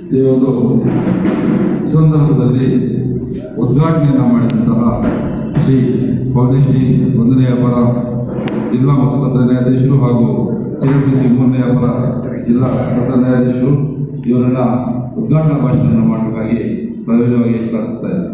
ಈ ಒಂದು ಸಂದರ್ಭದಲ್ಲಿ ಉದ್ಘಾಟನೆಯನ್ನು ಮಾಡಿದಂತಹ ಶ್ರೀ ಪೌರ್ಣಿಶ್ರೀ ಒಂದನೆಯ ಪರ ಜಿಲ್ಲಾ ಮತ್ತು ಸತ್ರ ನ್ಯಾಯಾಧೀಶರು ಹಾಗೂ ಸಿ ಮೂರನೆಯ ಪರ ಜಿಲ್ಲಾ ಸತ್ರ ನ್ಯಾಯಾಧೀಶರು ಇವರನ್ನ ಉದ್ಘಾಟನಾ ಭಾಷಣವನ್ನು ಮಾಡಬೇಕಾಗಿ ಪ್ರಯೋಜನವಾಗಿ ಪ್ರಾರ್ಥಿಸ್ತಾ ಇದ್ದಾರೆ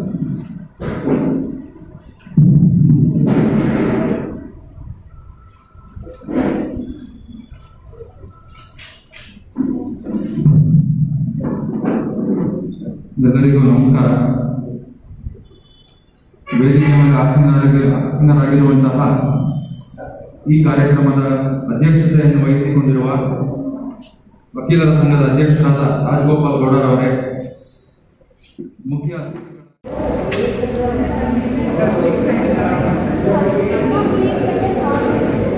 ಎಲ್ಲರಿಗೂ ನಮಸ್ಕಾರ ವೇದಿಕೆ ಮೇಲೆ ಆಸೀನರಾಗಿ ಆಸೀನರಾಗಿರುವಂತಹ ಈ ಕಾರ್ಯಕ್ರಮದ ಅಧ್ಯಕ್ಷತೆಯನ್ನು ವಹಿಸಿಕೊಂಡಿರುವ ವಕೀಲರ ಸಂಘದ ಅಧ್ಯಕ್ಷರಾದ ರಾಜಗೋಪಾಲ್ ಗೌಡರವರೇ ಮುಖ್ಯ ಅತಿಥಿಗಳು